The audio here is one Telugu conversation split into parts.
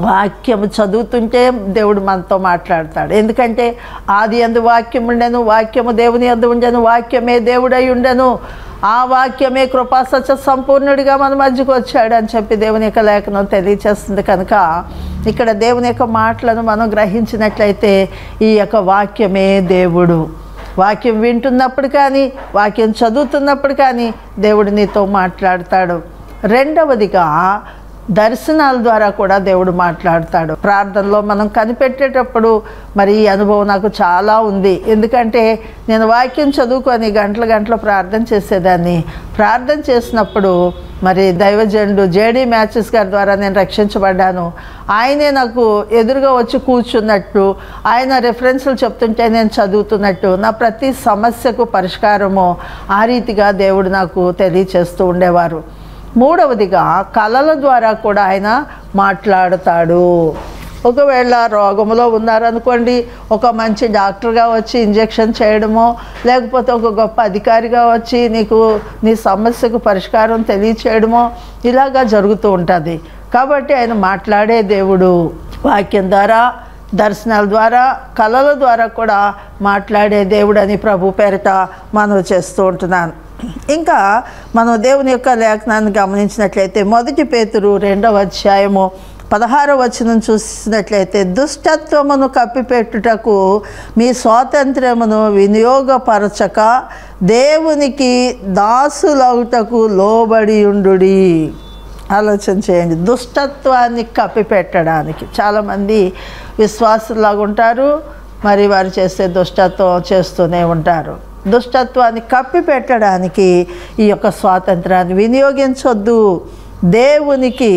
వాక్యము చదువుతుంటే దేవుడు మనతో మాట్లాడతాడు ఎందుకంటే ఆది ఎందు వాక్యం ఉండెను వాక్యము దేవుని ఎందు ఉండెను వాక్యమే దేవుడై ఉండెను ఆ వాక్యమే కృపా సత్య సంపూర్ణుడిగా మన మధ్యకు వచ్చాడు అని చెప్పి దేవుని యొక్క లేఖనం తెలియచేస్తుంది కనుక ఇక్కడ దేవుని యొక్క మాటలను మనం గ్రహించినట్లయితే ఈ యొక్క వాక్యమే దేవుడు వాక్యం వింటున్నప్పుడు కానీ వాక్యం చదువుతున్నప్పుడు కానీ దేవుడు నీతో మాట్లాడతాడు రెండవదిగా దర్శనాల ద్వారా కూడా దేవుడు మాట్లాడతాడు ప్రార్థనలో మనం కనిపెట్టేటప్పుడు మరి ఈ అనుభవం నాకు చాలా ఉంది ఎందుకంటే నేను వాక్యం చదువుకొని గంటల గంటల ప్రార్థన చేసేదాన్ని ప్రార్థన చేసినప్పుడు మరి దైవజనుడు జేడీ మ్యాచెస్ గారి ద్వారా నేను రక్షించబడ్డాను ఆయనే నాకు ఎదురుగా వచ్చి కూర్చున్నట్టు ఆయన రెఫరెన్స్లు చెప్తుంటే నేను చదువుతున్నట్టు నా ప్రతి సమస్యకు పరిష్కారము ఆ రీతిగా దేవుడు నాకు తెలియచేస్తూ ఉండేవారు మూడవదిగా కళల ద్వారా కూడా ఆయన మాట్లాడతాడు ఒకవేళ రోగములో ఉన్నారనుకోండి ఒక మంచి డాక్టర్గా వచ్చి ఇంజెక్షన్ చేయడమో లేకపోతే ఒక గొప్ప అధికారిగా వచ్చి నీకు నీ సమస్యకు పరిష్కారం తెలియచేయడమో ఇలాగా జరుగుతూ ఉంటుంది కాబట్టి ఆయన మాట్లాడే దేవుడు వాక్యం ద్వారా దర్శనాల ద్వారా కళల ద్వారా కూడా మాట్లాడే దేవుడు అని ప్రభు పేరిట మనవి చేస్తూ ఉంటున్నాను ఇంకా మనం దేవుని యొక్క లేఖనాన్ని గమనించినట్లయితే మొదటి పేతురు రెండవ అధ్యాయము పదహారవ వచనం చూసినట్లయితే దుష్టత్వమును కప్పిపెట్టుటకు మీ స్వాతంత్ర్యమును వినియోగపరచక దేవునికి దాసులవుటకు లోబడి ఉండుడి ఆలోచన చేయండి దుష్టత్వాన్ని కప్పిపెట్టడానికి చాలామంది విశ్వాసులాగా ఉంటారు మరి వారు చేసే దుష్టత్వం చేస్తూనే ఉంటారు దుష్టత్వాన్ని కప్పిపెట్టడానికి ఈ యొక్క స్వాతంత్రాన్ని వినియోగించొద్దు దేవునికి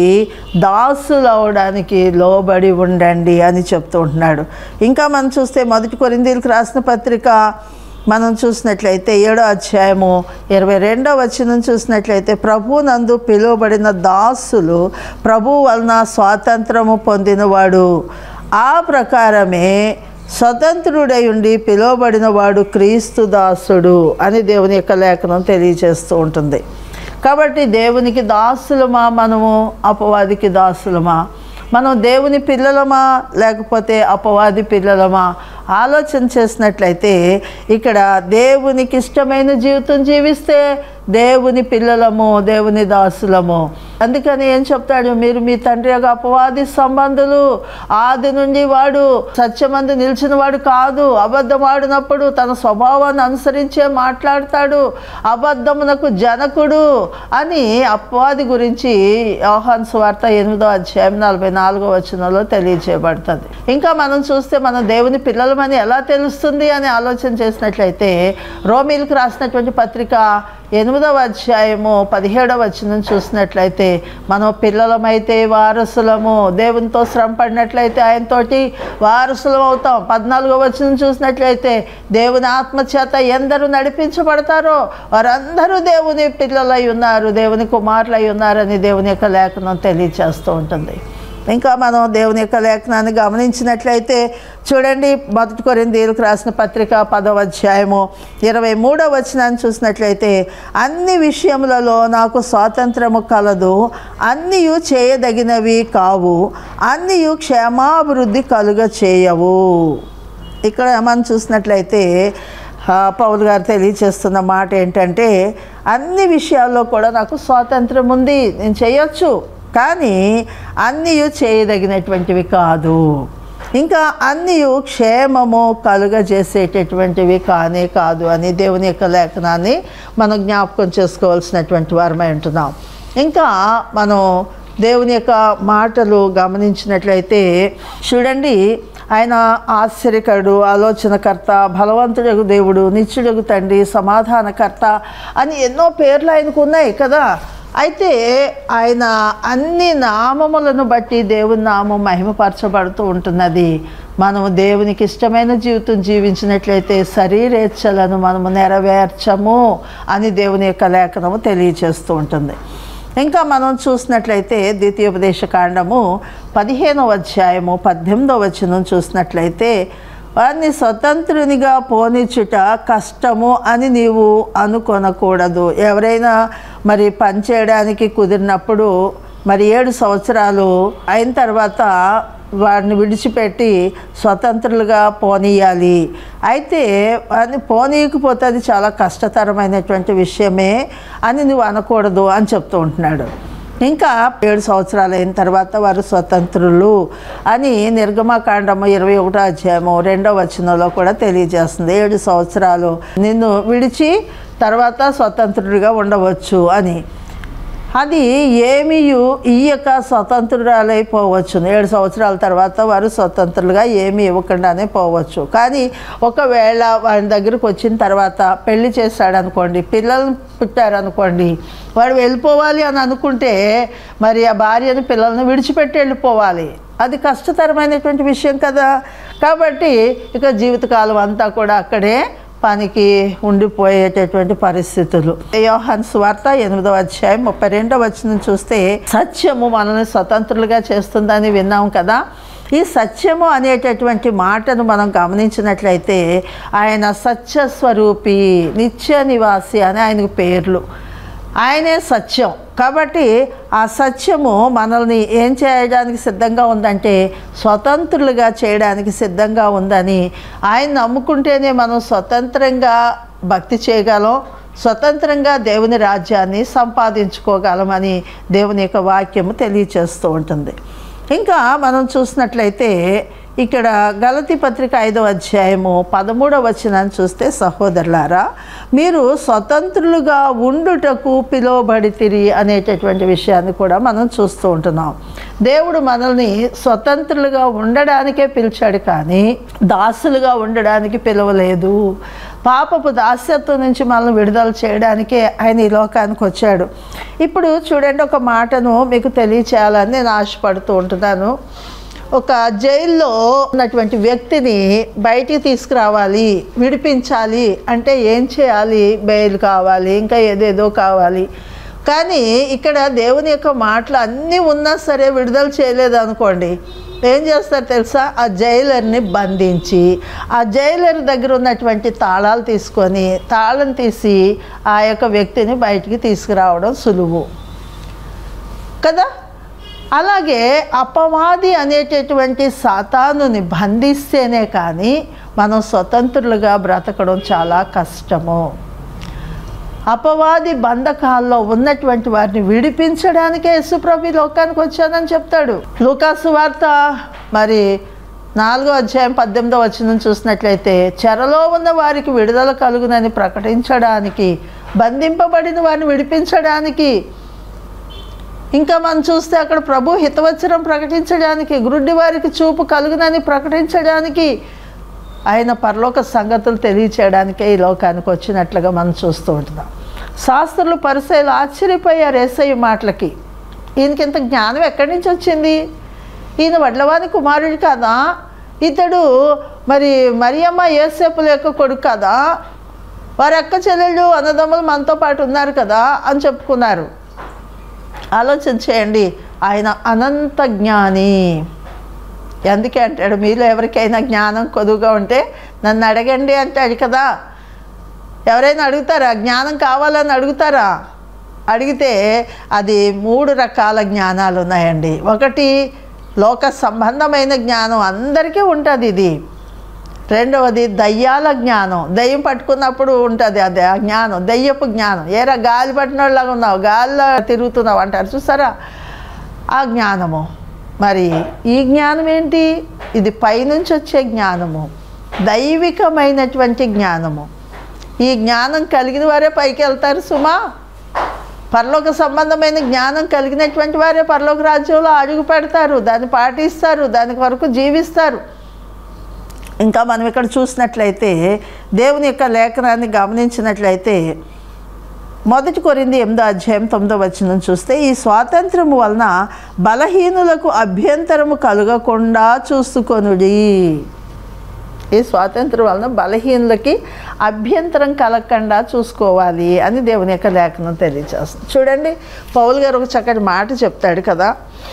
దాసులు అవడానికి లోబడి ఉండండి అని చెప్తూ ఉంటున్నాడు ఇంకా మనం చూస్తే మొదటి కొరిందీలకు రాసిన పత్రిక మనం చూసినట్లయితే ఏడో అధ్యాయము ఇరవై రెండో వచనం చూసినట్లయితే ప్రభు నందు పిలువబడిన దాసులు ప్రభు వలన స్వాతంత్రము పొందినవాడు ఆ ప్రకారమే స్వతంత్రుడై ఉండి పిలువబడిన వాడు క్రీస్తు దాసుడు అని దేవుని యొక్క లేఖనం తెలియజేస్తూ ఉంటుంది కాబట్టి దేవునికి దాసులమా మనము అపవాదికి దాసులమా మనం దేవుని పిల్లలమా లేకపోతే అపవాది పిల్లలమా ఆలోచన చేసినట్లయితే ఇక్కడ దేవునికి ఇష్టమైన జీవితం జీవిస్తే దేవుని పిల్లలము దేవుని దాసులము అందుకని ఏం చెప్తాడు మీరు మీ తండ్రి యొక్క అపవాది సంబంధులు ఆది నుండి వాడు సత్యమందు నిలిచిన వాడు కాదు అబద్ధం ఆడినప్పుడు తన స్వభావాన్ని అనుసరించే మాట్లాడతాడు అబద్ధమునకు జనకుడు అని అపవాది గురించి యోహాన్ సువార్త ఎనిమిదో అధ్యాయం నలభై నాలుగో వచనంలో తెలియచేయబడుతుంది ఇంకా మనం చూస్తే మనం దేవుని పిల్లలమని ఎలా తెలుస్తుంది అని ఆలోచన చేసినట్లయితే రోమిల్కి రాసినటువంటి పత్రిక ఎనిమిదవ అధ్యాయము పదిహేడవ వచనం చూసినట్లయితే మనం పిల్లలమైతే వారసులము దేవునితో శ్రమ పడినట్లయితే ఆయనతోటి వారసులం అవుతాం పద్నాలుగో వచనం చూసినట్లయితే దేవుని ఆత్మచేత ఎందరూ నడిపించబడతారో వారందరూ దేవుని పిల్లలై ఉన్నారు దేవుని కుమారులై ఉన్నారని దేవుని యొక్క లేఖనం తెలియచేస్తూ ఉంటుంది ఇంకా మనం దేవుని యొక్క లేఖనాన్ని గమనించినట్లయితే చూడండి మొదటి కొరిందీలకు రాసిన పత్రిక పదవ అధ్యాయము ఇరవై మూడవ వచనాన్ని చూసినట్లయితే అన్ని విషయములలో నాకు స్వాతంత్రము కలదు అన్నీయు చేయదగినవి కావు అన్నీయు క్షేమాభివృద్ధి కలుగ చేయవు ఇక్కడ మనం చూసినట్లయితే ఆ, పౌలు గారు తెలియచేస్తున్న మాట ఏంటంటే అన్ని విషయాల్లో కూడా నాకు స్వాతంత్రం ఉంది నేను చేయొచ్చు కానీ అన్నీ చేయదగినటువంటివి కాదు ఇంకా అన్నీ క్షేమము కలుగజేసేటటువంటివి కానే కాదు అని దేవుని యొక్క లేఖనాన్ని మనం జ్ఞాపకం చేసుకోవాల్సినటువంటి వారమై ఉంటున్నాం ఇంకా మనం దేవుని యొక్క మాటలు గమనించినట్లయితే చూడండి ఆయన ఆశ్చర్యకరుడు ఆలోచనకర్త బలవంతుడగు దేవుడు నిత్యుడగు తండ్రి సమాధానకర్త అని ఎన్నో పేర్లు ఆయనకు ఉన్నాయి కదా అయితే ఆయన అన్ని నామములను బట్టి దేవుని నామం మహిమపరచబడుతూ ఉంటున్నది మనము దేవునికి ఇష్టమైన జీవితం జీవించినట్లయితే శరీరేచ్ఛలను మనము నెరవేర్చము అని దేవుని యొక్క లేఖనము తెలియచేస్తూ ఉంటుంది ఇంకా మనం చూసినట్లయితే ద్వితీయోపదేశ కాండము పదిహేనవ అధ్యాయము పద్దెనిమిదవ వచనం చూసినట్లయితే వారిని స్వతంత్రునిగా పోనిచ్చుట కష్టము అని నీవు అనుకొనకూడదు ఎవరైనా మరి పనిచేయడానికి కుదిరినప్పుడు మరి ఏడు సంవత్సరాలు అయిన తర్వాత వారిని విడిచిపెట్టి స్వతంత్రులుగా పోనీయాలి అయితే వారిని పోనీయకపోతే అది చాలా కష్టతరమైనటువంటి విషయమే అని నువ్వు అనకూడదు అని చెప్తూ ఉంటున్నాడు ఇంకా ఏడు సంవత్సరాలు అయిన తర్వాత వారు స్వతంత్రులు అని నిర్గమకాండము ఇరవై ఒకటో అధ్యాయము రెండో వచనంలో కూడా తెలియజేస్తుంది ఏడు సంవత్సరాలు నిన్ను విడిచి తర్వాత స్వతంత్రుడిగా ఉండవచ్చు అని అది ఏమీ ఇయ్యక స్వతంత్రురాలైపోవచ్చు ఏడు సంవత్సరాల తర్వాత వారు స్వతంత్రులుగా ఏమీ ఇవ్వకుండానే పోవచ్చు కానీ ఒకవేళ వారి దగ్గరికి వచ్చిన తర్వాత పెళ్లి చేశాడు అనుకోండి పిల్లలు పుట్టారనుకోండి వాడు వెళ్ళిపోవాలి అని అనుకుంటే మరి ఆ భార్యను పిల్లల్ని విడిచిపెట్టి వెళ్ళిపోవాలి అది కష్టతరమైనటువంటి విషయం కదా కాబట్టి ఇక జీవితకాలం అంతా కూడా అక్కడే పనికి ఉండిపోయేటటువంటి పరిస్థితులు యోహాన్ స్వార్త ఎనిమిదవ అధ్యాయం ముప్పై రెండవ వచనం చూస్తే సత్యము మనల్ని స్వతంత్రులుగా చేస్తుందని విన్నాం కదా ఈ సత్యము అనేటటువంటి మాటను మనం గమనించినట్లయితే ఆయన సత్య స్వరూపి నిత్య నివాసి అని ఆయనకు పేర్లు ఆయనే సత్యం కాబట్టి ఆ సత్యము మనల్ని ఏం చేయడానికి సిద్ధంగా ఉందంటే స్వతంత్రులుగా చేయడానికి సిద్ధంగా ఉందని ఆయన నమ్ముకుంటేనే మనం స్వతంత్రంగా భక్తి చేయగలం స్వతంత్రంగా దేవుని రాజ్యాన్ని సంపాదించుకోగలమని దేవుని యొక్క వాక్యము తెలియచేస్తూ ఉంటుంది ఇంకా మనం చూసినట్లయితే ఇక్కడ గలతి పత్రిక ఐదవ అధ్యాయము పదమూడవ వచనాన్ని చూస్తే సహోదరులారా మీరు స్వతంత్రులుగా ఉండుటకు పిలువబడితిరి అనేటటువంటి విషయాన్ని కూడా మనం చూస్తూ ఉంటున్నాం దేవుడు మనల్ని స్వతంత్రులుగా ఉండడానికే పిలిచాడు కానీ దాసులుగా ఉండడానికి పిలవలేదు పాపపు దాస్యత్వం నుంచి మనల్ని విడుదల చేయడానికే ఆయన ఈ లోకానికి వచ్చాడు ఇప్పుడు చూడండి ఒక మాటను మీకు తెలియచేయాలని నేను ఆశపడుతూ ఉంటున్నాను ఒక జైల్లో ఉన్నటువంటి వ్యక్తిని బయటికి తీసుకురావాలి విడిపించాలి అంటే ఏం చేయాలి బెయిల్ కావాలి ఇంకా ఏదేదో కావాలి కానీ ఇక్కడ దేవుని యొక్క మాటలు అన్నీ ఉన్నా సరే విడుదల చేయలేదు అనుకోండి ఏం చేస్తారు తెలుసా ఆ జైలర్ని బంధించి ఆ జైలర్ దగ్గర ఉన్నటువంటి తాళాలు తీసుకొని తాళం తీసి ఆ యొక్క వ్యక్తిని బయటికి తీసుకురావడం సులువు కదా అలాగే అపవాది అనేటటువంటి సాతానుని బంధిస్తేనే కానీ మనం స్వతంత్రులుగా బ్రతకడం చాలా కష్టము అపవాది బంధకాల్లో ఉన్నటువంటి వారిని విడిపించడానికే యేసుప్రభు ఈ లోకానికి వచ్చానని చెప్తాడు లూకాసు వార్త మరి నాలుగో అధ్యాయం పద్దెనిమిదో వచనం చూసినట్లయితే చెరలో ఉన్న వారికి విడుదల కలుగునని ప్రకటించడానికి బంధింపబడిన వారిని విడిపించడానికి ఇంకా మనం చూస్తే అక్కడ ప్రభు హితవచనం ప్రకటించడానికి గురుడ్డి వారికి చూపు కలుగునని ప్రకటించడానికి ఆయన పరలోక సంగతులు తెలియచేయడానికే ఈ లోకానికి వచ్చినట్లుగా మనం చూస్తూ ఉంటున్నాం శాస్త్రులు పరిశైలు ఆశ్చర్యపోయారు ఏసయ్య మాటలకి ఈయనకి ఇంత జ్ఞానం ఎక్కడి నుంచి వచ్చింది ఈయన వడ్లవాని కుమారుడు కదా ఇతడు మరి మరియమ్మ ఏసేపుల యొక్క కొడుకు కదా వారి అక్క చెల్లెళ్ళు అన్నదమ్ములు మనతో పాటు ఉన్నారు కదా అని చెప్పుకున్నారు ఆలోచన చేయండి ఆయన అనంత జ్ఞాని ఎందుకే అంటాడు మీలో ఎవరికైనా జ్ఞానం కొదువుగా ఉంటే నన్ను అడగండి అంటాడు కదా ఎవరైనా అడుగుతారా జ్ఞానం కావాలని అడుగుతారా అడిగితే అది మూడు రకాల జ్ఞానాలు ఉన్నాయండి ఒకటి లోక సంబంధమైన జ్ఞానం అందరికీ ఉంటుంది ఇది రెండవది దయ్యాల జ్ఞానం దయ్యం పట్టుకున్నప్పుడు ఉంటుంది అది ఆ జ్ఞానం దయ్యపు జ్ఞానం ఏరా గాలి పట్టినోళ్ళగా ఉన్నావు గాలిలో తిరుగుతున్నావు అంటారు చూసారా ఆ జ్ఞానము మరి ఈ జ్ఞానం ఏంటి ఇది పైనుంచి వచ్చే జ్ఞానము దైవికమైనటువంటి జ్ఞానము ఈ జ్ఞానం కలిగిన వారే పైకి వెళ్తారు సుమా పరలోక సంబంధమైన జ్ఞానం కలిగినటువంటి వారే పరలోక రాజ్యంలో అడుగు పెడతారు దాన్ని పాటిస్తారు దాని వరకు జీవిస్తారు ఇంకా మనం ఇక్కడ చూసినట్లయితే దేవుని యొక్క లేఖనాన్ని గమనించినట్లయితే మొదటి కొరింది ఎనిమిదో అధ్యాయం తొమ్మిదో వచనం చూస్తే ఈ స్వాతంత్రము వలన బలహీనులకు అభ్యంతరము కలగకుండా చూసుకొనుడి ఈ స్వాతంత్రం వలన బలహీనులకి అభ్యంతరం కలగకుండా చూసుకోవాలి అని దేవుని యొక్క లేఖనం తెలియజేస్తుంది చూడండి పౌల్ గారు ఒక చక్కటి మాట చెప్తాడు కదా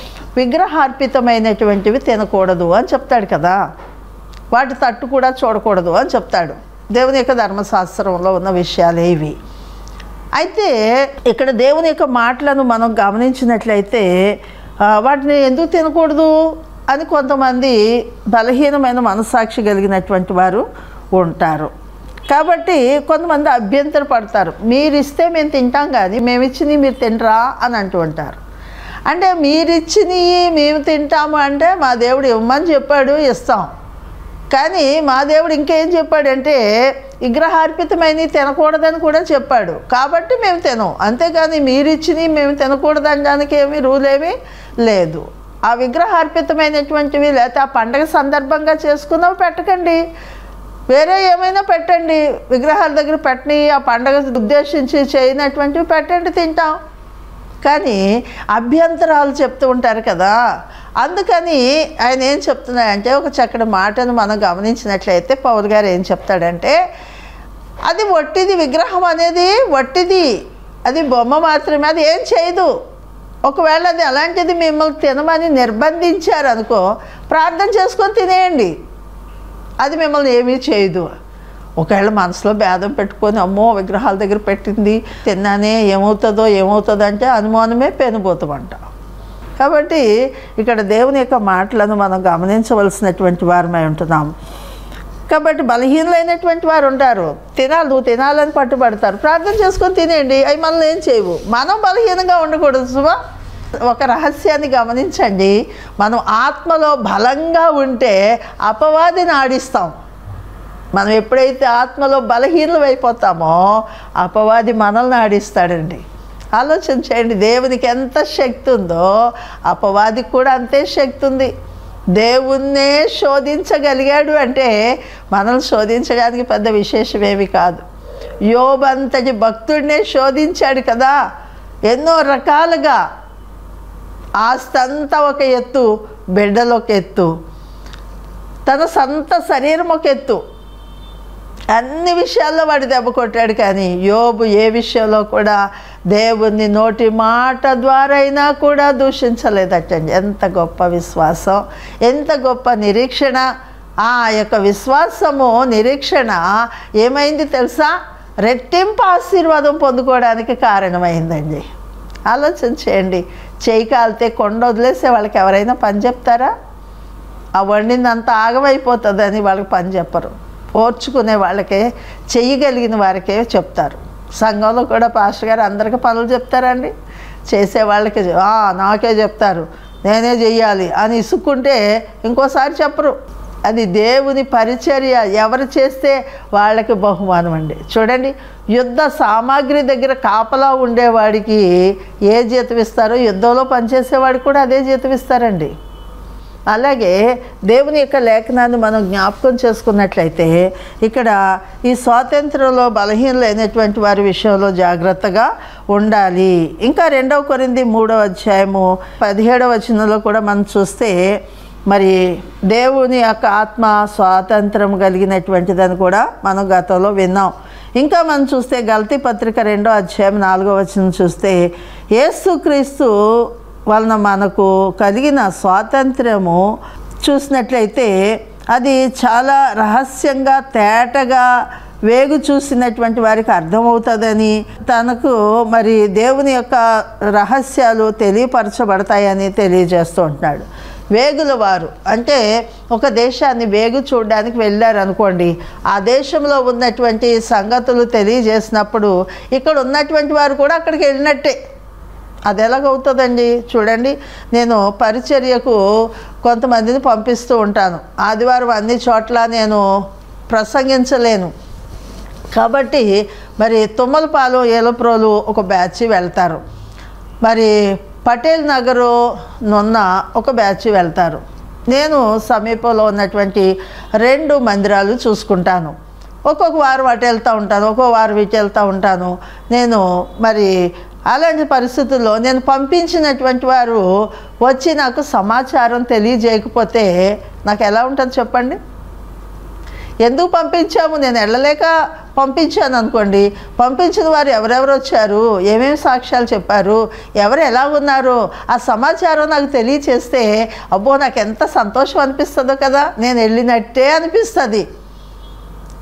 విగ్రహార్పితమైనటువంటివి తినకూడదు అని చెప్తాడు కదా వాటి తట్టు కూడా చూడకూడదు అని చెప్తాడు దేవుని యొక్క ధర్మశాస్త్రంలో ఉన్న విషయాలు ఏవి అయితే ఇక్కడ దేవుని యొక్క మాటలను మనం గమనించినట్లయితే ఆ, వాటిని ఎందుకు తినకూడదు అని కొంతమంది బలహీనమైన మనస్సాక్షి కలిగినటువంటి వారు ఉంటారు కాబట్టి కొంతమంది అభ్యంతర పడతారు మీరు ఇస్తే మేము తింటాం కానీ మేము ఇచ్చినవి మీరు తినరా అని అంటూ ఉంటారు అంటే మీరు ఇచ్చినవి మేము తింటాము అంటే మా దేవుడు ఇవ్వమని చెప్పాడు ఇస్తాం కానీ మా దేవుడు ఇంకేం చెప్పాడంటే విగ్రహార్పితమైనవి తినకూడదని కూడా చెప్పాడు కాబట్టి మేము తినం అంతేగాని మీరు ఇచ్చినవి మేము తినకూడదనడానికి ఏమీ రూల్ ఏమీ లేదు ఆ విగ్రహార్పితమైనటువంటివి లేకపోతే ఆ పండగ సందర్భంగా చేసుకున్నవి పెట్టకండి వేరే ఏమైనా పెట్టండి విగ్రహాల దగ్గర పెట్టని ఆ పండగ ఉద్దేశించి చేయనటువంటివి పెట్టండి తింటాం కానీ అభ్యంతరాలు చెప్తూ ఉంటారు కదా అందుకని ఆయన ఏం చెప్తున్నాడంటే ఒక చక్కటి మాటను మనం గమనించినట్లయితే పౌల్ గారు ఏం చెప్తాడంటే అది వట్టిది విగ్రహం అనేది వట్టిది అది బొమ్మ మాత్రమే అది ఏం చేయదు ఒకవేళ అది అలాంటిది మిమ్మల్ని తినమని నిర్బంధించారు అనుకో ప్రార్థన చేసుకొని తినేయండి అది మిమ్మల్ని ఏమీ చేయదు ఒకవేళ మనసులో భేదం పెట్టుకొని అమ్మో విగ్రహాల దగ్గర పెట్టింది తిన్నానే ఏమవుతుందో ఏమవుతుందో అంటే అనుమానమే పెనుభూతమంట కాబట్టి ఇక్కడ దేవుని యొక్క మాటలను మనం గమనించవలసినటువంటి వారమై ఉంటున్నాం కాబట్టి బలహీనులైనటువంటి వారు ఉంటారు తినాలి నువ్వు తినాలని పట్టుబడతారు ప్రార్థన చేసుకొని తినేయండి అవి మనల్ని ఏం చేయవు మనం బలహీనంగా ఉండకూడదు సుమా ఒక రహస్యాన్ని గమనించండి మనం ఆత్మలో బలంగా ఉంటే అపవాదిని ఆడిస్తాం మనం ఎప్పుడైతే ఆత్మలో బలహీనలు అయిపోతామో అపవాది మనల్ని ఆడిస్తాడండి ఆలోచన చేయండి దేవునికి ఎంత శక్తి ఉందో అపవాదికి కూడా అంతే శక్తి ఉంది దేవుణ్ణే శోధించగలిగాడు అంటే మనల్ని శోధించడానికి పెద్ద విశేషమేమి కాదు యోబంతటి భక్తుడినే శోధించాడు కదా ఎన్నో రకాలుగా ఆస్తంతా ఒక ఎత్తు బిడ్డలు ఒక ఎత్తు తన సొంత శరీరం ఒక ఎత్తు అన్ని విషయాల్లో వాడు దెబ్బ కొట్టాడు కానీ యోబు ఏ విషయంలో కూడా దేవుని నోటి మాట ద్వారా అయినా కూడా దూషించలేదటండి ఎంత గొప్ప విశ్వాసం ఎంత గొప్ప నిరీక్షణ ఆ యొక్క విశ్వాసము నిరీక్షణ ఏమైంది తెలుసా రెట్టింపు ఆశీర్వాదం పొందుకోవడానికి కారణమైందండి ఆలోచన చేయండి చేయి కాలితే కొండ వదిలేసే వాళ్ళకి ఎవరైనా పని చెప్తారా ఆ వండిందంతా ఆగమైపోతుందని వాళ్ళకి పని చెప్పరు ఓర్చుకునే వాళ్ళకే చెయ్యగలిగిన వారికే చెప్తారు సంఘంలో కూడా పాస్టర్ గారు అందరికీ పనులు చెప్తారండి చేసే వాళ్ళకి చె- "ఆ, నాకే చెప్తారు నేనే చెయ్యాలి అని ఇసుక్కుంటే ఇంకోసారి చెప్పరు అది దేవుని పరిచర్య ఎవరు చేస్తే వాళ్ళకి బహుమానం అండి చూడండి యుద్ధ సామాగ్రి దగ్గర కాపలా ఉండేవాడికి ఏ జీతం ఇస్తారో యుద్ధంలో పనిచేసేవాడికి కూడా అదే జీతం ఇస్తారండి అలాగే దేవుని యొక్క లేఖనాన్ని మనం జ్ఞాపకం చేసుకున్నట్లయితే ఇక్కడ ఈ స్వాతంత్రంలో బలహీనలైనటువంటి వారి విషయంలో జాగ్రత్తగా ఉండాలి ఇంకా రెండవ కొరింది మూడవ అధ్యాయము పదిహేడవ వచనంలో కూడా మనం చూస్తే మరి దేవుని యొక్క ఆత్మ స్వాతంత్రం కలిగినటువంటిదని కూడా మనం గతంలో విన్నాం ఇంకా మనం చూస్తే గల్తీ పత్రిక రెండో అధ్యాయం నాలుగో వచనం చూస్తే యేసుక్రీస్తు వలన మనకు కలిగిన స్వాతంత్ర్యము చూసినట్లయితే అది చాలా రహస్యంగా తేటగా వేగు చూసినటువంటి వారికి అర్థమవుతుందని తనకు మరి దేవుని యొక్క రహస్యాలు తెలియపరచబడతాయని తెలియజేస్తూ ఉంటున్నాడు వేగుల వారు అంటే ఒక దేశాన్ని వేగు చూడడానికి వెళ్ళారు అనుకోండి ఆ దేశంలో ఉన్నటువంటి సంగతులు తెలియజేసినప్పుడు ఇక్కడ ఉన్నటువంటి వారు కూడా అక్కడికి వెళ్ళినట్టే అది ఎలాగవుతుందండి చూడండి నేను పరిచర్యకు కొంతమందిని పంపిస్తూ ఉంటాను ఆదివారం అన్ని చోట్ల నేను ప్రసంగించలేను కాబట్టి మరి తుమ్మలపాలెం ఏలప్రోలు ఒక బ్యాచ్ వెళ్తారు మరి పటేల్ నగరు నున్న ఒక బ్యాచ్ వెళ్తారు నేను సమీపంలో ఉన్నటువంటి రెండు మందిరాలు చూసుకుంటాను ఒక్కొక్క వారం అటు వెళ్తూ ఉంటాను ఒక్కొక్క వారం ఇటు వెళ్తూ ఉంటాను నేను మరి అలాంటి పరిస్థితుల్లో నేను పంపించినటువంటి వారు వచ్చి నాకు సమాచారం తెలియజేయకపోతే నాకు ఎలా ఉంటుంది చెప్పండి ఎందుకు పంపించాము నేను వెళ్ళలేక పంపించాను అనుకోండి పంపించిన వారు ఎవరెవరు వచ్చారు ఏమేమి సాక్ష్యాలు చెప్పారు ఎవరు ఎలా ఉన్నారు ఆ సమాచారం నాకు తెలియచేస్తే అబ్బో నాకు ఎంత సంతోషం అనిపిస్తుందో కదా నేను వెళ్ళినట్టే అనిపిస్తుంది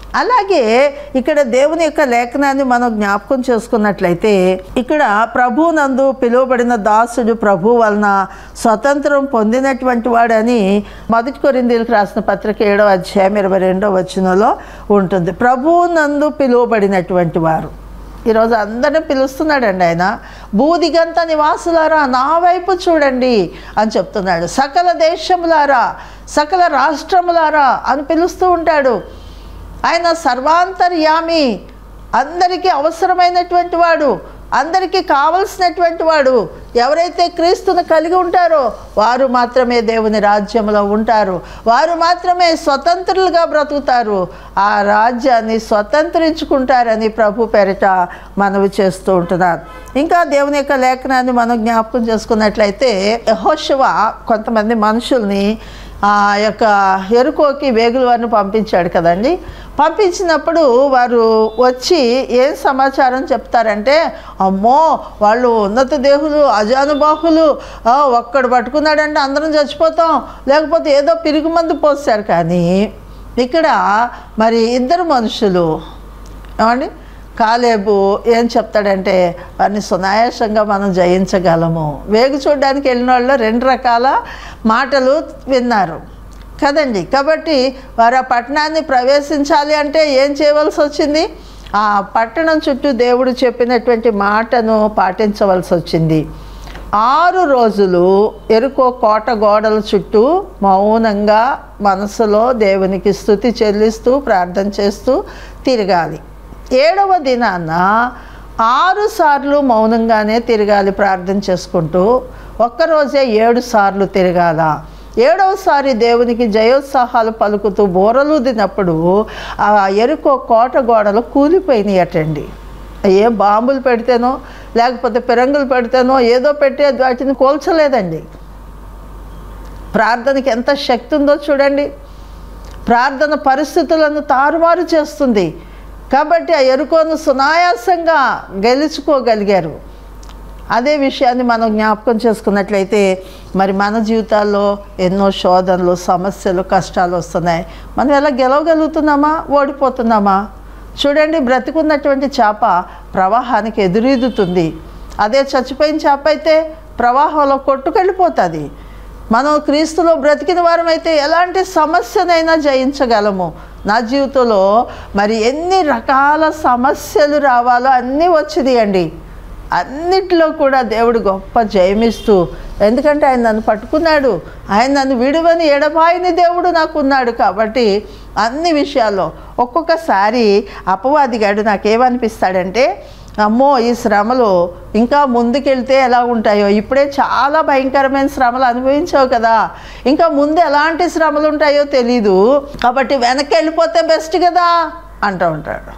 అలాగే ఇక్కడ దేవుని యొక్క లేఖనాన్ని మనం జ్ఞాపకం చేసుకున్నట్లయితే ఇక్కడ ప్రభునందు పిలువబడిన దాసుడు ప్రభు వలన స్వతంత్రం పొందినటువంటి వాడని మొదటి కొరిందీలకు రాసిన పత్రిక ఏడవ అధ్యాయం ఇరవై రెండవ వచనంలో ఉంటుంది ప్రభునందు పిలువబడినటువంటి వారు ఈరోజు అందరిని పిలుస్తున్నాడండి ఆయన బూదిగంత నివాసులారా నా వైపు చూడండి అని చెప్తున్నాడు సకల దేశములారా సకల రాష్ట్రములారా అని పిలుస్తూ ఉంటాడు ఆయన సర్వాంతర్యామి అందరికీ అవసరమైనటువంటి వాడు అందరికీ కావలసినటువంటి వాడు ఎవరైతే క్రీస్తును కలిగి ఉంటారో వారు మాత్రమే దేవుని రాజ్యంలో ఉంటారు వారు మాత్రమే స్వతంత్రులుగా బ్రతుకుతారు ఆ రాజ్యాన్ని స్వతంత్రించుకుంటారని ప్రభు పేరిట మనవి చేస్తూ ఉంటున్నారు ఇంకా దేవుని యొక్క లేఖనాన్ని మనం జ్ఞాపకం చేసుకున్నట్లయితే యెహోషువ కొంతమంది మనుషుల్ని ఆ యొక్క ఎరుకోకి వేగుల వారిని పంపించాడు కదండి పంపించినప్పుడు వారు వచ్చి ఏం సమాచారం చెప్తారంటే అమ్మో వాళ్ళు ఉన్నత దేహులు అజానుబాహులు ఆ, ఒక్కడు పట్టుకున్నాడంటే అందరం చచ్చిపోతాం లేకపోతే ఏదో పిరుగు మందు పోస్తారు కానీ ఇక్కడ మరి ఇద్దరు మనుషులు ఏమండి కాలేబు ఏం చెప్తాడంటే వారిని సునాయాసంగా మనం జయించగలము వేగు చూడడానికి వెళ్ళిన వాళ్ళు రెండు రకాల మాటలు విన్నారు కదండి కాబట్టి వారు ఆ పట్టణాన్ని ప్రవేశించాలి అంటే ఏం చేయవలసి వచ్చింది ఆ పట్టణం చుట్టూ దేవుడు చెప్పినటువంటి మాటను పాటించవలసి వచ్చింది ఆరు రోజులు ఎరుకో కోట గోడల చుట్టూ మౌనంగా మనసులో దేవునికి స్థుతి చెల్లిస్తూ ప్రార్థన చేస్తూ తిరగాలి ఏడవ దినాన ఆరు సార్లు మౌనంగానే తిరగాలి ప్రార్థన చేసుకుంటూ ఒక్కరోజే ఏడు సార్లు తిరగాల ఏడవసారి దేవునికి జయోత్సాహాలు పలుకుతూ బోరలూదినప్పుడు ఆ ఎరుకో కోట గోడలు కూలిపోయినాయి అటండి ఏ బాంబులు పెడితేనో లేకపోతే పిరంగులు పెడితేనో ఏదో పెట్టి వాటిని కోల్చలేదండి ప్రార్థనకి ఎంత శక్తి ఉందో చూడండి ప్రార్థన పరిస్థితులను తారుమారు చేస్తుంది కాబట్టి ఆ ఎరుకోను సునాయాసంగా గెలుచుకోగలిగారు అదే విషయాన్ని మనం జ్ఞాపకం చేసుకున్నట్లయితే మరి మన జీవితాల్లో ఎన్నో శోధనలు సమస్యలు కష్టాలు వస్తున్నాయి మనం ఎలా గెలవగలుగుతున్నామా ఓడిపోతున్నామా చూడండి బ్రతికున్నటువంటి చేప ప్రవాహానికి ఎదురీదుతుంది అదే చచ్చిపోయిన చేప అయితే ప్రవాహంలో కొట్టుకెళ్ళిపోతుంది మనం క్రీస్తులో బ్రతికిన వారమైతే ఎలాంటి సమస్యనైనా జయించగలము నా జీవితంలో మరి ఎన్ని రకాల సమస్యలు రావాలో అన్నీ వచ్చినాయండి అన్నిట్లో కూడా దేవుడు గొప్ప జయమిస్తూ ఎందుకంటే ఆయన నన్ను పట్టుకున్నాడు ఆయన నన్ను విడువని ఎడబాయిని దేవుడు నాకు ఉన్నాడు కాబట్టి అన్ని విషయాల్లో ఒక్కొక్కసారి అపవాదిగాడు నాకేమనిపిస్తాడంటే అమ్మో ఈ శ్రమలు ఇంకా ముందుకెళ్తే ఎలా ఉంటాయో ఇప్పుడే చాలా భయంకరమైన శ్రమలు అనుభవించావు కదా ఇంకా ముందు ఎలాంటి శ్రమలు ఉంటాయో తెలీదు కాబట్టి వెనక్కి వెళ్ళిపోతే బెస్ట్ కదా అంటూ ఉంటాడు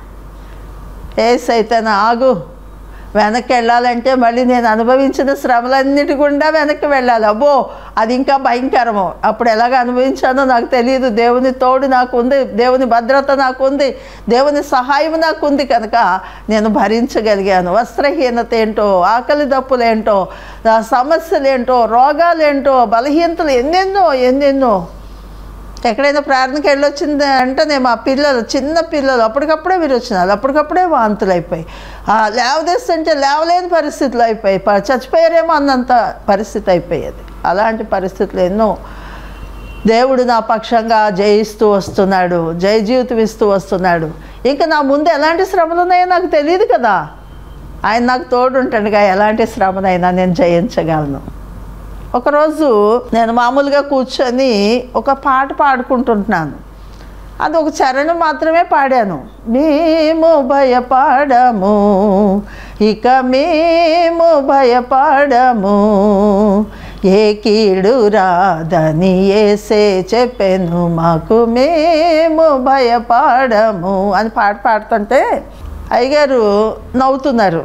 ఏ సైతాన్ ఆగు వెనక్కి వెళ్ళాలంటే మళ్ళీ నేను అనుభవించిన శ్రమలన్నిటి గుండా వెనక్కి వెళ్ళాలి అబ్బో అది ఇంకా భయంకరము అప్పుడు ఎలాగ అనుభవించానో నాకు తెలియదు దేవుని తోడు నాకు ఉంది దేవుని భద్రత నాకు ఉంది దేవుని సహాయం నాకు ఉంది కనుక నేను భరించగలిగాను వస్త్రహీనత ఏంటో ఆకలి దప్పులేంటో ఆ సమస్యలేంటో రోగాలేంటో బలహీనతలు ఎన్నెన్నో ఎన్నెన్నో ఎక్కడైనా ప్రార్థనకి వెళ్ళొచ్చింది అంటేనే మా పిల్లలు చిన్న పిల్లలు అప్పటికప్పుడే విరోచనాలు అప్పటికప్పుడే వాంతులు అయిపోయి ఆ, లేవదేస్తుంటే లేవలేని పరిస్థితులు అయిపోయి ప- చచ్చిపోయారేమో అన్నంత పరిస్థితి అయిపోయేది అలాంటి పరిస్థితులు ఎన్నో దేవుడు నా పక్షంగా జయిస్తూ వస్తున్నాడు జయ జీవితం ఇస్తూ వస్తున్నాడు ఇంకా నా ముందు ఎలాంటి శ్రమలు ఉన్నాయో నాకు తెలియదు కదా ఆయన నాకు తోడు ఉంటాడుగా ఎలాంటి శ్రమనైనా నేను జయించగలను ఒకరోజు నేను మామూలుగా కూర్చొని ఒక పాట పాడుకుంటుంటున్నాను అది ఒక చరణం మాత్రమే పాడాను మేము భయపడము ఇక మేము భయపడము ఏ కీడు రాదని ఏసే చెప్పెను మాకు మేము భయపడము అని పాట పాడుతుంటే అయ్యగారు నవ్వుతున్నారు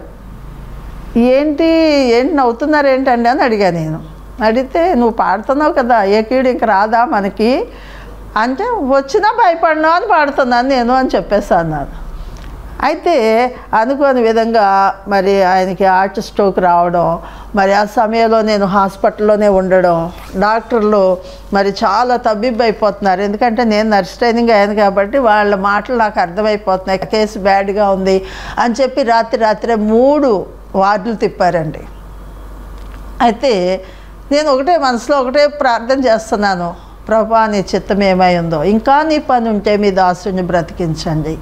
ఏంటి ఏంటి నవ్వుతున్నారు ఏంటండి అని అడిగా నేను అడిగితే నువ్వు పాడుతున్నావు కదా ఏ కీడు ఇంక రాదా మనకి అంటే వచ్చినా భయపడినా అని పాడుతున్నాను నేను అని చెప్పేసి అన్నాను అయితే అనుకోని విధంగా మరి ఆయనకి హార్ట్ స్ట్రోక్ రావడం మరి ఆ సమయంలో నేను హాస్పిటల్లోనే ఉండడం డాక్టర్లు మరి చాలా తబ్బిబ్బు అయిపోతున్నారు ఎందుకంటే నేను నర్స్ ట్రైనింగ్ అయ్యాను కాబట్టి వాళ్ళ మాటలు నాకు అర్థమైపోతున్నాయి కేసు బ్యాడ్గా ఉంది అని చెప్పి రాత్రి రాత్రే మూడు వార్డులు తిప్పారండి అయితే నేను ఒకటే మనసులో ఒకటే ప్రార్థన చేస్తున్నాను ప్రభా నీ చిత్తం ఏమై ఉందో ఇంకా నీ పని ఉంటే మీ దాసుని బ్రతికించండి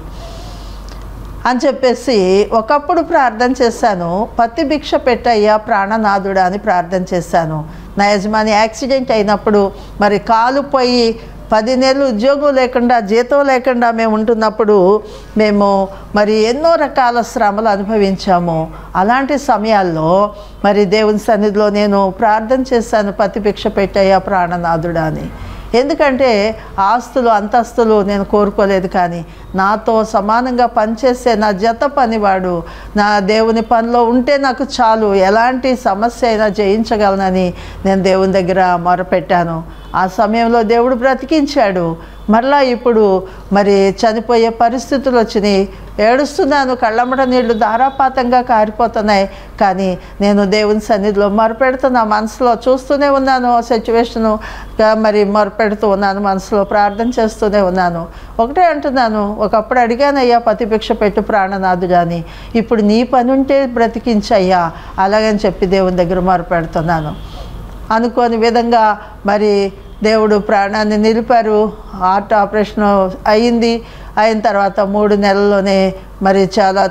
అని చెప్పేసి ఒకప్పుడు ప్రార్థన చేశాను పత్తి భిక్ష పెట్టయ్యా ప్రాణనాథుడా అని ప్రార్థన చేశాను నా యజమాని యాక్సిడెంట్ అయినప్పుడు మరి కాలు పోయి పది నెలలు ఉద్యోగం లేకుండా జీతం లేకుండా మేము ఉంటున్నప్పుడు మేము మరి ఎన్నో రకాల శ్రమలు అనుభవించాము అలాంటి సమయాల్లో మరి దేవుని సన్నిధిలో నేను ప్రార్థన చేశాను పత్తి భిక్ష పెట్టయ్యా ప్రాణనాథుడా అని ఎందుకంటే ఆస్తులు అంతస్తులు నేను కోరుకోలేదు కానీ నాతో సమానంగా పనిచేసే నా జత పనివాడు నా దేవుని పనిలో ఉంటే నాకు చాలు ఎలాంటి సమస్య అయినా జయించగలనని నేను దేవుని దగ్గర మొరపెట్టాను ఆ సమయంలో దేవుడు బ్రతికించాడు మరలా ఇప్పుడు మరి చనిపోయే పరిస్థితులు వచ్చినాయి ఏడుస్తున్నాను కళ్ళమ్మట నీళ్లు ధారాపాతంగా కారిపోతున్నాయి కానీ నేను దేవుని సన్నిధిలో మొరపెడుతున్నా మనసులో చూస్తూనే ఉన్నాను సిచ్యువేషను మరి మొరపెడుతూ ఉన్నాను మనసులో ప్రార్థన చేస్తూనే ఉన్నాను ఒకటే అంటున్నాను ఒకప్పుడు అడిగానయ్యా పతిభిక్ష పెట్టు ప్రాణనాథుడా అని ఇప్పుడు నీ పని ఉంటే బ్రతికించయ్యా అలాగని చెప్పి దేవుని దగ్గర మొరపెడుతున్నాను అనుకోని విధంగా మరి దేవుడు ప్రాణాన్ని నిలిపారు హార్ట్ ఆపరేషన్ అయింది అయిన తర్వాత మూడు నెలల్లోనే మరి చాలా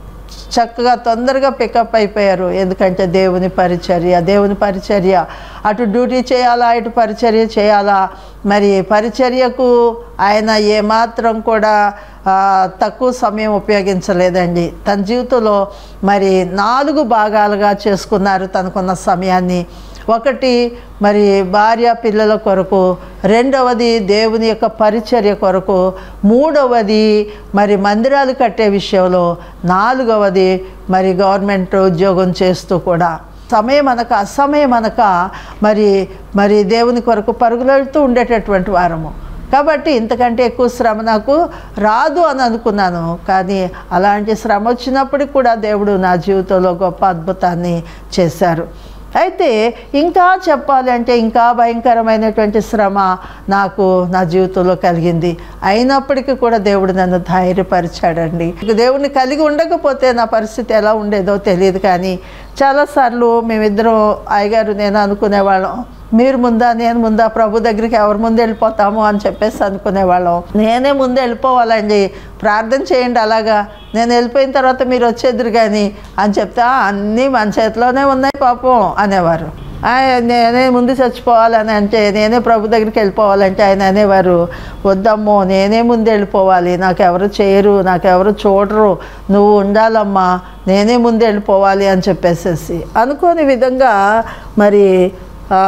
చక్కగా తొందరగా పికప్ అయిపోయారు ఎందుకంటే దేవుని పరిచర్య దేవుని పరిచర్య అటు డ్యూటీ చేయాలా ఇటు పరిచర్య చేయాలా మరి పరిచర్యకు ఆయన ఏమాత్రం కూడా ఆ, తక్కువ సమయం ఉపయోగించలేదండి తన జీవితంలో మరి నాలుగు భాగాలుగా చేసుకున్నారు తనకున్న సమయాన్ని ఒకటి మరి భార్య పిల్లల కొరకు రెండవది దేవుని యొక్క పరిచర్య కొరకు మూడవది మరి మందిరాలు కట్టే విషయంలో నాలుగవది మరి గవర్నమెంట్ ఉద్యోగం చేస్తూ కూడా సమయం అనక అసమయం అనక మరి మరి దేవుని కొరకు పరుగులెడుతూ ఉండేటటువంటి వారము కాబట్టి ఇంతకంటే ఎక్కువ శ్రమ నాకు రాదు అని అనుకున్నాను కానీ అలాంటి శ్రమ వచ్చినప్పటికి కూడా దేవుడు నా జీవితంలో గొప్ప అద్భుతాన్ని చేశారు అయితే ఇంకా చెప్పాలి అంటే ఇంకా భయంకరమైనటువంటి శ్రమ నాకు నా జీవితంలో కలిగింది అయినప్పటికీ కూడా దేవుడు నన్ను ధైర్యపరిచాడండి ఇక దేవుడిని కలిగి ఉండకపోతే నా పరిస్థితి ఎలా ఉండేదో తెలియదు కానీ చాలాసార్లు మేమిద్దరం అయ్యగారు నేను అనుకునేవాళ్ళం మీరు ముందా నేను ముందా ప్రభు దగ్గరికి ఎవరు ముందు వెళ్ళిపోతాము అని చెప్పేసి అనుకునేవాళ్ళం నేనే ముందు వెళ్ళిపోవాలండి ప్రార్థన చేయండి అలాగా నేను వెళ్ళిపోయిన తర్వాత మీరు వచ్చేద్దరు కానీ అని చెప్తే "ఆ, అన్నీ మన చేతిలోనే ఉన్నాయి పాపం అనేవారు "ఆ, నేనే ముందు చచ్చిపోవాలని అంటే నేనే ప్రభు దగ్గరికి వెళ్ళిపోవాలంటే ఆయన అనేవారు వద్దమ్మో నేనే ముందు వెళ్ళిపోవాలి నాకెవరు చేయరు నాకెవరు చూడరు నువ్వు ఉండాలమ్మా నేనే ముందు వెళ్ళిపోవాలి అని చెప్పేసేసి అనుకోని విధంగా మరి ఆ,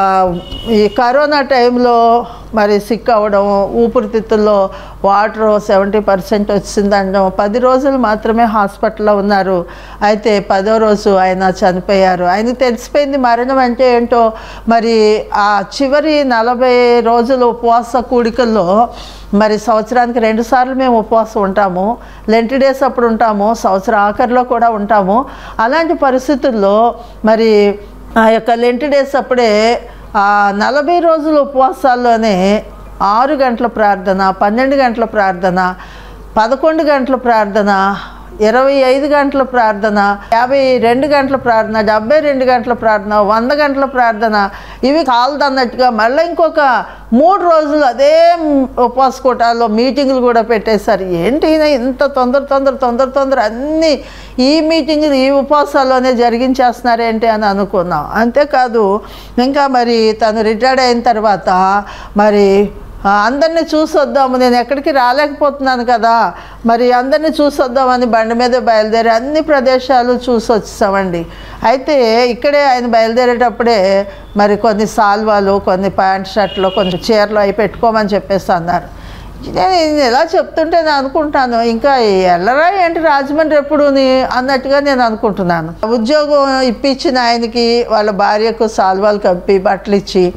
ఈ కరోనా టైంలో మరి సిక్ అవ్వడం ఊపిరితిత్తుల్లో వాటర్ సెవెంటీ పర్సెంట్ వచ్చిందనడం పది రోజులు మాత్రమే హాస్పిటల్లో ఉన్నారు అయితే పదో రోజు ఆయన చనిపోయారు ఆయనకు తెలిసిపోయింది మరణం అంటే ఏంటో మరి ఆ చివరి నలభై రోజులు ఉపవాస కూడికల్లో మరి సంవత్సరానికి రెండు సార్లు మేము ఉపవాసం ఉంటాము లెంటి డేస్ అప్పుడు ఉంటాము సంవత్సరం ఆఖరిలో కూడా ఉంటాము అలాంటి పరిస్థితుల్లో మరి ఆ యొక్క లెంటి డేస్ అప్పుడే ఆ నలభై రోజుల ఉపవాసాల్లోనే ఆరు గంటల ప్రార్థన పన్నెండు గంటల ప్రార్థన పదకొండు గంటల ప్రార్థన ఇరవై ఐదు గంటల ప్రార్థన యాభై రెండు గంటల ప్రార్థన డెబ్బై రెండు గంటల ప్రార్థన వంద గంటల ప్రార్థన ఇవి కాలదన్నట్టుగా మళ్ళీ ఇంకొక మూడు రోజులు అదే ఉపవాస కూటాల్లో మీటింగులు కూడా పెట్టేశారు ఏంటి ఈయన ఇంత తొందర తొందర తొందర తొందర అన్నీ ఈ మీటింగులు ఈ ఉపవాసాల్లోనే జరిగించేస్తున్నారేంటి అని అనుకున్నాం అంతేకాదు ఇంకా మరి తను రిటైర్డ్ అయిన తర్వాత మరి ఆ, అందరినీ చూసొద్దాము నేను ఎక్కడికి రాలేకపోతున్నాను కదా మరి అందరినీ చూసొద్దామని బండి మీద బయలుదేరి అన్ని ప్రదేశాలు చూసి వచ్చేసామండి అయితే ఇక్కడే ఆయన బయలుదేరేటప్పుడే మరి కొన్ని సాల్వాలు కొన్ని ప్యాంట్ షర్ట్లు కొన్ని చీరలు అవి పెట్టుకోమని చెప్పేసి అన్నారు నేను ఇది ఎలా చెప్తుంటే నేను అనుకుంటాను ఇంకా ఎల్లరా ఏంటి రాజమండ్రి ఎప్పుడుని అన్నట్టుగా నేను అనుకుంటున్నాను ఉద్యోగం ఇప్పించిన ఆయనకి వాళ్ళ భార్యకు సాల్వాలు కప్పి బట్టలు ఇచ్చి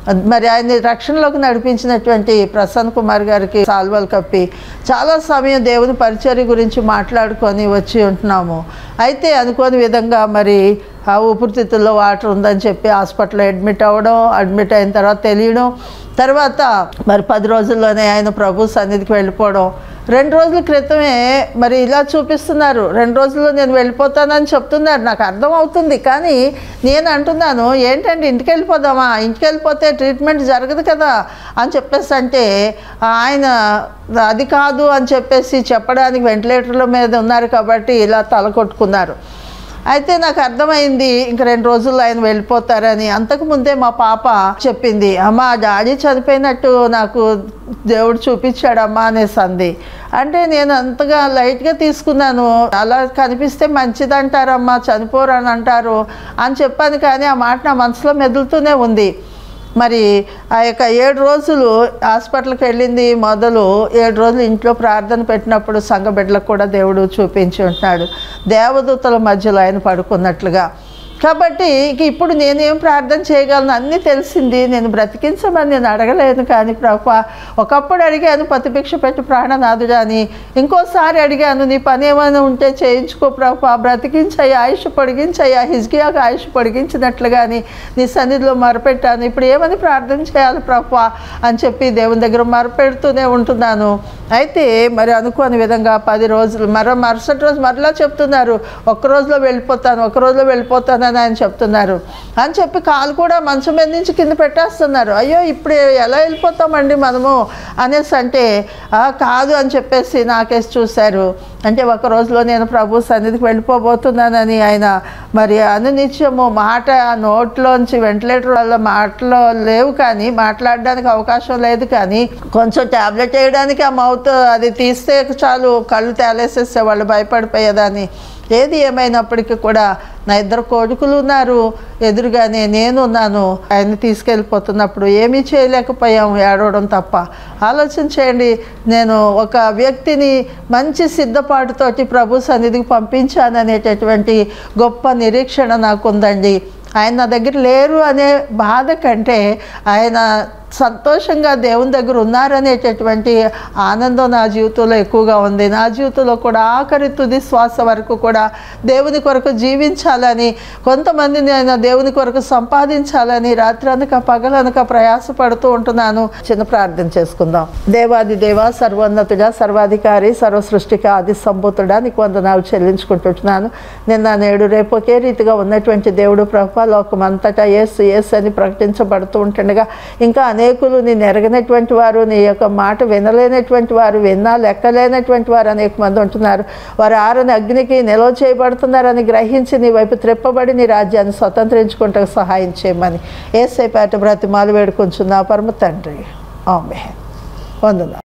మరి ఆయన్ని రక్షణలోకి నడిపించినటువంటి ప్రసన్న కుమార్ గారికి సాల్వలు కప్పి చాలా సమయం దేవుని పరిచర్య గురించి మాట్లాడుకొని వచ్చి ఉంటున్నాము అయితే అనుకోని విధంగా మరి ఆ ఊపిరితిత్తుల్లో వాటర్ ఉందని చెప్పి హాస్పిటల్లో అడ్మిట్ అవ్వడం అడ్మిట్ అయిన తర్వాత తెలియడం తర్వాత మరి పది రోజుల్లోనే ఆయన ప్రభు సన్నిధికి వెళ్ళిపోవడం రెండు రోజుల క్రితమే మరి ఇలా చూపిస్తున్నారు రెండు రోజుల్లో నేను వెళ్ళిపోతానని చెప్తున్నారు నాకు అర్థం అవుతుంది కానీ నేను అంటున్నాను ఏంటంటే ఇంటికి వెళ్ళిపోదామా ఇంటికి వెళ్ళిపోతే ట్రీట్మెంట్ జరగదు కదా అని చెప్పేసి అంటే ఆయన అది కాదు అని చెప్పేసి చెప్పడానికి వెంటిలేటర్ల మీద ఉన్నారు కాబట్టి ఇలా తల కొట్టుకున్నారు అయితే నాకు అర్థమైంది ఇంక రెండు రోజుల్లో ఆయన వెళ్ళిపోతారని అంతకుముందే మా పాప చెప్పింది అమ్మ డాడీ చనిపోయినట్టు నాకు దేవుడు చూపించాడమ్మా అనేసి అంది అంటే నేను అంతగా లైట్గా తీసుకున్నాను అలా కనిపిస్తే మంచిదంటారమ్మా చనిపోరు అని అంటారు అని చెప్పాను కానీ ఆ మాట నా మనసులో మెదులుతూనే ఉంది మరి ఆ యొక్క ఏడు రోజులు హాస్పిటల్కి వెళ్ళింది మొదలు ఏడు రోజులు ఇంట్లో ప్రార్థన పెట్టినప్పుడు సంఘ బిడ్డలకు కూడా దేవుడు చూపించి ఉంటున్నాడు దేవదూతల మధ్యలో ఆయన పడుకున్నట్లుగా కాబట్టి ఇక ఇప్పుడు నేనేం ప్రార్థన చేయగలను అన్నీ తెలిసింది నేను బ్రతికించమని నేను అడగలేను కానీ ప్రభా ఒకప్పుడు అడిగాను ప్రతిభిక్ష పెట్టి ప్రాణనాథుడా అని ఇంకోసారి అడిగాను నీ పని ఏమైనా ఉంటే చేయించుకో ప్రభా బ్రతికించయ్యా ఆయుష్ పొడిగించయ్యా హిజ్కియాకు ఆయుష్ పొడిగించినట్లుగాని నీ సన్నిధిలో మరపెట్టాను ఇప్పుడు ఏమని ప్రార్థన చేయాలి ప్రభా అని చెప్పి దేవుని దగ్గర మరపెడుతూనే ఉంటున్నాను అయితే మరి అనుకోని విధంగా పది రోజులు మరో మరుసటి రోజు మరలా చెప్తున్నారు ఒక్క రోజులో వెళ్ళిపోతాను ఒక రోజులో వెళ్ళిపోతానని ఆయన చెప్తున్నారు అని చెప్పి కాలు కూడా మంచం మీద నుంచి కింద పెట్టేస్తున్నారు అయ్యో ఇప్పుడు ఎలా వెళ్ళిపోతామండి మనము అనేసి అంటే "ఆ, కాదు అని చెప్పేసి నాకేసి చూశారు అంటే ఒక రోజులో నేను ప్రభు సన్నిధికి వెళ్ళిపోబోతున్నానని ఆయన మరి అనునిత్యము మాట ఆ నోట్లోంచి వెంటిలేటర్ వల్ల మాటలో లేవు కానీ మాట్లాడడానికి అవకాశం లేదు కానీ కొంచెం ట్యాబ్లెట్ వేయడానికి ఆ మౌత్ అది తీస్తే చాలు కళ్ళు తేలేసేస్తే వాళ్ళు భయపడిపోయేదాన్ని ఏది ఏమైనప్పటికీ కూడా నా ఇద్దరు కొడుకులు ఉన్నారు ఎదురుగానే నేను ఉన్నాను ఆయన తీసుకెళ్ళిపోతున్నప్పుడు ఏమీ చేయలేకపోయాం ఏడవడం తప్ప ఆలోచన చేయండి నేను ఒక వ్యక్తిని మంచి సిద్ధపాటుతోటి ప్రభు సన్నిధికి పంపించాననేటటువంటి గొప్ప నిరీక్షణ నాకు ఉందండి ఆయన నా దగ్గర లేరు అనే బాధ కంటే ఆయన సంతోషంగా దేవుని దగ్గర ఉన్నారనేటటువంటి ఆనందం నా జీవితంలో ఎక్కువగా ఉంది నా జీవితంలో కూడా ఆఖరి తుది శ్వాస వరకు కూడా దేవుని కొరకు జీవించాలని కొంతమంది నేను దేవుని కొరకు సంపాదించాలని రాత్రి అనక పగలనక ప్రయాసపడుతూ ఉంటున్నాను చిన్న ప్రార్థన చేసుకుందాం దేవాది దేవ సర్వోన్నతుడా సర్వాధికారి సర్వ సృష్టికి ఆది సంభూతుడా నీకు వందనాలు చెల్లించుకుంటుంటున్నాను నిన్న నేడు రేపు ఒకే రీతిగా ఉన్నటువంటి దేవుడు ప్రభా లోకం అంతటా ఏసు ఏసు అని ప్రకటించబడుతూ ఉంటుండగా ఇంకా అనేకులు నేను ఎరగనటువంటి వారు నీ యొక్క మాట వినలేనటువంటి వారు విన్నా లెక్కలేనటువంటి వారు అనేక మంది ఉంటున్నారు వారు ఆరని అగ్నికి నిల్వ చేయబడుతున్నారని గ్రహించి నీ వైపు త్రెప్పబడి నీ రాజ్యాన్ని స్వతంత్రించుకుంటూ సహాయం చేయమని ఏసైపేట బ్రతిమాలు వేడుకుంటున్నా పరమ తండ్రి ఆమె వందనా